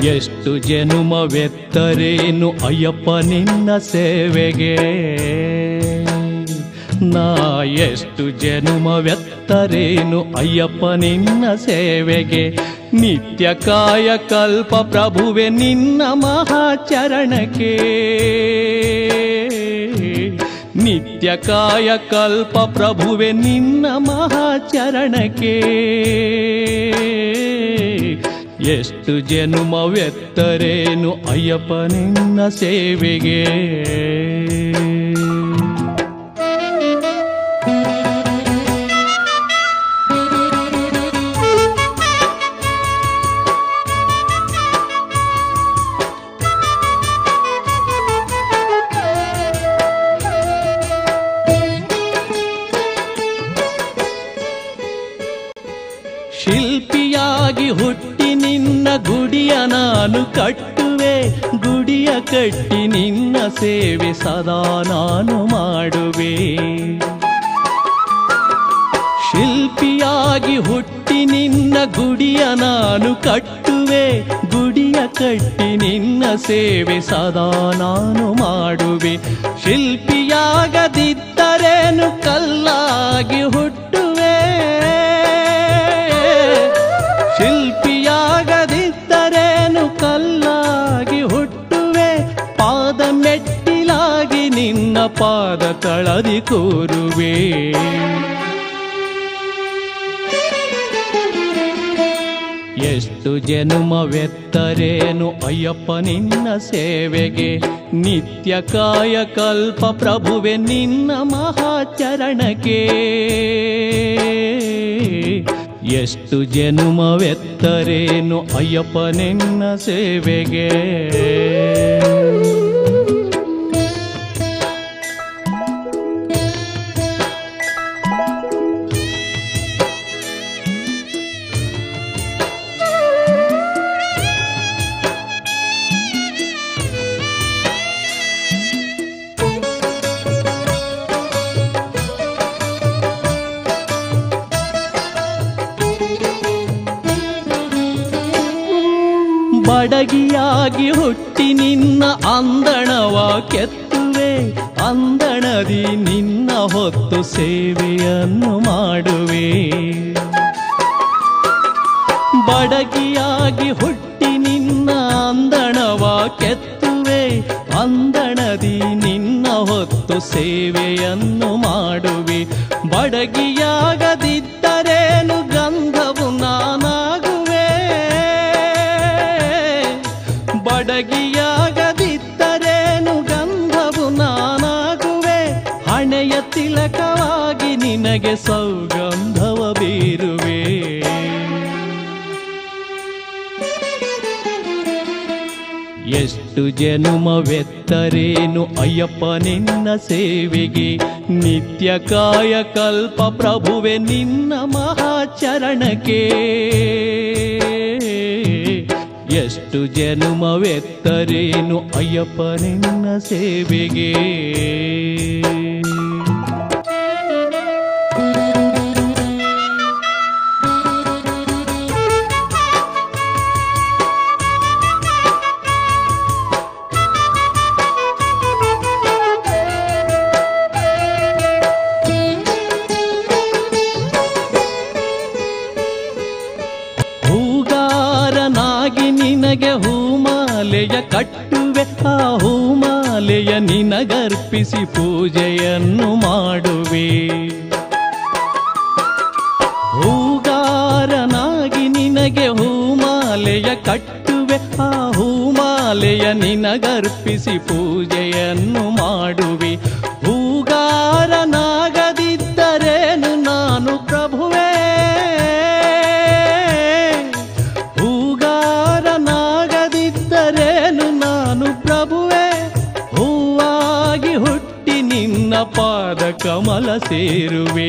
ಎಷ್ಟು ಜನುಮವೆತ್ತರೇನು ಅಯ್ಯಪ್ಪ ನಿನ್ನ ಸೇವೆಗೆ ನಾ ಎಷ್ಟು ಜನುಮವೆತ್ತರೇನು ಅಯ್ಯಪ್ಪ ನಿನ್ನ ಸೇವೆಗೆ ನಿತ್ಯ ಕಾಯ ಕಲ್ಪ ಪ್ರಭುವೆ ನಿನ್ನ ಮಹಾಚರಣಕ್ಕೆ ನಿತ್ಯ ಕಾಯ ಕಲ್ಪ ಪ್ರಭುವೆ ನಿನ್ನ ಮಹಾಚರಣಕ್ಕೆ ಎಷ್ಟು ಜನುಮವೆತ್ತರೇನು ಅಯ್ಯಪ್ಪ ನಿನ್ನ ಸೇವೆಗೆ ಶಿಲ್ಪಿಯಾಗಿ ಹುಟ್ಟಿ ನಿನ್ನ ಗುಡಿಯ ನಾನು ಕಟ್ಟುವೆ ಗುಡಿಯ ಕಟ್ಟಿ ನಿನ್ನ ಸೇವೆ ಸದಾ ನಾನು ಮಾಡುವೆ ಶಿಲ್ಪಿಯಾಗಿ ಹುಟ್ಟಿ ನಿನ್ನ ಗುಡಿಯ ನಾನು ಕಟ್ಟುವೆ ಗುಡಿಯ ಕಟ್ಟಿ ನಿನ್ನ ಸೇವೆ ಸದಾ ನಾನು ಮಾಡುವೆ ಶಿಲ್ಪಿಯಾಗದಿದ್ದರೇನು ಕಲ್ಲಾಗಿ ಹುಟ್ಟುವೆ ಶಿಲ್ಪಿಯಾಗದಿದ್ದರೇನು ಕಲ್ಲಾಗಿ ಹುಟ್ಟುವೆ ಪಾದ ಮೆಟ್ಟಿಲಾಗಿ ನಿನ್ನ ಪಾದ ತಳದಿ ಕೂರುವೆ ಎಷ್ಟು ಜನುಮವೆತ್ತರೇನು ಅಯ್ಯಪ್ಪ ನಿನ್ನ ಸೇವೆಗೆ ನಿತ್ಯ ಕಾಯ ಕಲ್ಪ ಪ್ರಭುವೆ ನಿನ್ನ ಮಹಾಚರಣಕ್ಕೆ ಎಷ್ಟು ಜನುಮವೆತ್ತರೇನು ಅಯ್ಯಪ್ಪ ನಿನ್ನ ಸೇವೆಗೆ ಬಡಗಿಯಾಗಿ ಹುಟ್ಟಿ ನಿನ್ನ ಅಂದಣವ ಕೆತ್ತುವೆ ಅಂದಣದಿ ನಿನ್ನ ಹೊತ್ತು ಸೇವೆಯನ್ನು ಮಾಡುವೆ ಬಡಗಿಯಾಗಿ ಹುಟ್ಟಿ ನಿನ್ನ ಅಂದಣವ ಕೆತ್ತುವೆ ಅಂದಣದಿ ನಿನ್ನ ಹೊತ್ತು ಸೇವೆಯನ್ನು ಮಾಡುವೆ ಬಡಗಿಯಾಗದಿದ್ದರೇನು ಗಂಧವು ನಾನಾಗುವೆ ಬಡಗಿಯಾಗದಿದ್ದರೇನು ಗಂಧವು ನಾನಾಗುವೆ ಹಣೆಯ ತಿಲಕವಾಗಿ ನಿನಗೆ ಸೌಗಂಧವ ಬೀರುವೆ ಎಷ್ಟು ಜನುಮವೆತ್ತರೇನು ಅಯ್ಯಪ್ಪ ನಿನ್ನ ಸೇವೆಗೆ ನಿತ್ಯ ಕಾಯ ಕಲ್ಪ ಪ್ರಭುವೆ ನಿನ್ನ ಮಹಾಚರಣಕ್ಕೆ ಎಷ್ಟು ಜನುಮವೆತ್ತರೇನು ಅಯ್ಯಪ್ಪ ನಿನ್ನ ಸೇವೆಗೆ ಹೂಗಾರನಾಗಿ ನಿನಗೆ ಹೂಮಾಲೆಯ ಕಟ್ಟುವೆ ಆ ಹೂಮಾಲೆಯ ನಿನಗರ್ಪಿಸಿ ಪೂಜೆಯನ್ನು ಮಾಡುವೆ ಹೂಗಾರನಾಗಿ ನಿನಗೆ ಹೂಮಾಲೆಯ ಕಟ್ಟುವೆ ಆ ಹೂಮಾಲೆಯ ನಿನಗರ್ಪಿಸಿ ಪೂಜೆಯನ್ನು ಮಾಡುವೆ ಹೂಗಾರನಾಗದಿದ್ದರೇನು ನಾನು ಪ್ರಭುವೇ ಹೂಗಾರನಾಗದಿದ್ದರೇನು ನಾನು ಪ್ರಭುವೆ ಹೂವಾಗಿ ಹುಟ್ಟಿ ನಿನ್ನ ಪಾದ ಕಮಲ ಸೇರುವೆ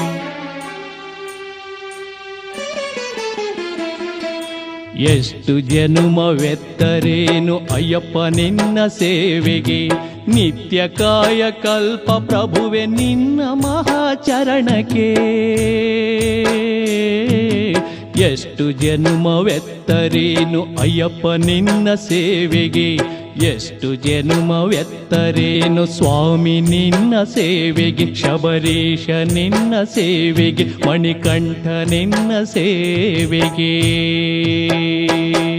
ಎಷ್ಟು ಜನುಮವೆತ್ತರೇನು ಅಯ್ಯಪ್ಪ ನಿನ್ನ ಸೇವೆಗೆ ನಿತ್ಯ ಕಾಯ ಕಲ್ಪ ಪ್ರಭುವೆ ನಿನ್ನ ಮಹಾಚರಣಕ್ಕೆ ಎಷ್ಟು ಜನುಮವೆತ್ತರೇನು ಅಯ್ಯಪ್ಪ ನಿನ್ನ ಸೇವೆಗೆ ಎಷ್ಟು ಜನುಮವೆತ್ತರೇನು ಸ್ವಾಮಿ ನಿನ್ನ ಸೇವೆಗೆ ಶಬರೀಶ ನಿನ್ನ ಸೇವೆಗೆ ಮಣಿಕಂಠ ನಿನ್ನ ಸೇವೆಗೆ